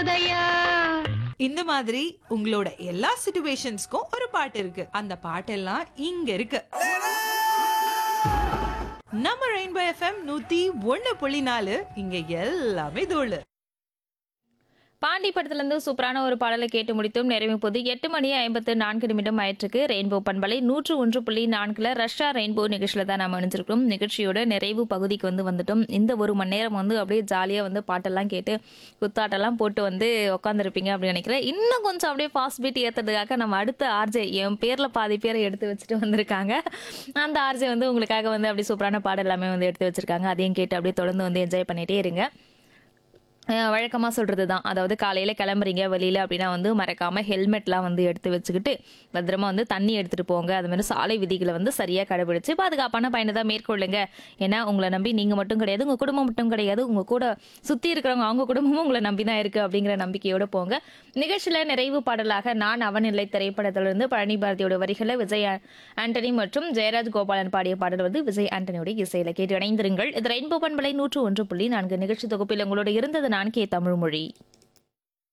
வந்ததையா இந்த மாதிரி உங்களோட எல்லா சிச்சுவேஷன்ஸ்க்கும் ஒரு பாட்டு இருக்கு அந்த பாட்டெல்லாம் இங்க இருக்கு நம்ம ரெயின்போ எஃப்எம் நூத்தி ஒண்ணு புள்ளி நாலு இங்க எல்லாமே தோழு பாண்டி படத்துலேருந்து சூப்பரான ஒரு பாடலை கேட்டு முடித்தும் நிறைவு போது எட்டு மணி ஐம்பத்து நான்கு நிமிடம் ஆயிற்றுக்கு ரெயின்போ பண்பலை நூற்று ஒன்று புள்ளி நான்குல ரஷ்யா ரெயின்போ நிகழ்ச்சியில் தான் நம்ம இணைஞ்சிருக்கோம் நிகழ்ச்சியோட நிறைவு பகுதிக்கு வந்து வந்துட்டோம் இந்த ஒரு மணி நேரம் வந்து அப்படியே ஜாலியாக வந்து பாட்டெல்லாம் கேட்டு குத்தாட்டெல்லாம் போட்டு வந்து உட்காந்துருப்பீங்க அப்படின்னு நினைக்கிறேன் இன்னும் கொஞ்சம் அப்படியே ஃபாஸ்ட் பீட் ஏற்றுறதுக்காக நம்ம அடுத்த ஆர்ஜே என் பேரில் பாதி பேரை எடுத்து வச்சுட்டு வந்திருக்காங்க அந்த ஆர்ஜே வந்து உங்களுக்காக வந்து அப்படியே சூப்பரான பாடல் எல்லாமே வந்து எடுத்து வச்சிருக்காங்க அதையும் கேட்டு அப்படியே தொடர்ந்து வந்து என்ஜாய் பண்ணிட்டே இருங்க வழக்கமாக சொல்கிறது தான் அதாவது காலையில் கிளம்புறீங்க வெளியில் அப்படின்னா வந்து மறக்காமல் ஹெல்மெட்லாம் வந்து எடுத்து வச்சுக்கிட்டு பத்திரமா வந்து தண்ணி எடுத்துகிட்டு போங்க அது மாதிரி சாலை விதிகளை வந்து சரியாக கடைபிடிச்சு பாதுகாப்பான பயணத்தை மேற்கொள்ளுங்க ஏன்னா உங்களை நம்பி நீங்கள் மட்டும் கிடையாது உங்கள் குடும்பம் மட்டும் கிடையாது உங்கள் கூட சுற்றி இருக்கிறவங்க அவங்க குடும்பமும் உங்களை நம்பி தான் இருக்குது அப்படிங்கிற நம்பிக்கையோடு போங்க நிகழ்ச்சியில் நிறைவு பாடலாக நான் அவன் இல்லை திரைப்படத்திலிருந்து பழனி பாரதியோட வரிகளை விஜய் ஆ- ஆண்டனி மற்றும் ஜெயராஜ் கோபாலன் பாடிய பாடல் வந்து விஜய் ஆண்டனியோட இசையில் கேட்டு இணைந்திருங்கள் இது ரெயின்போ பண்பலை நூற்று ஒன்று புள்ளி நான்கு நிகழ்ச்சி தொகுப்பில் உங்களோட இருந்தது நான் கே தமிழ்மொழி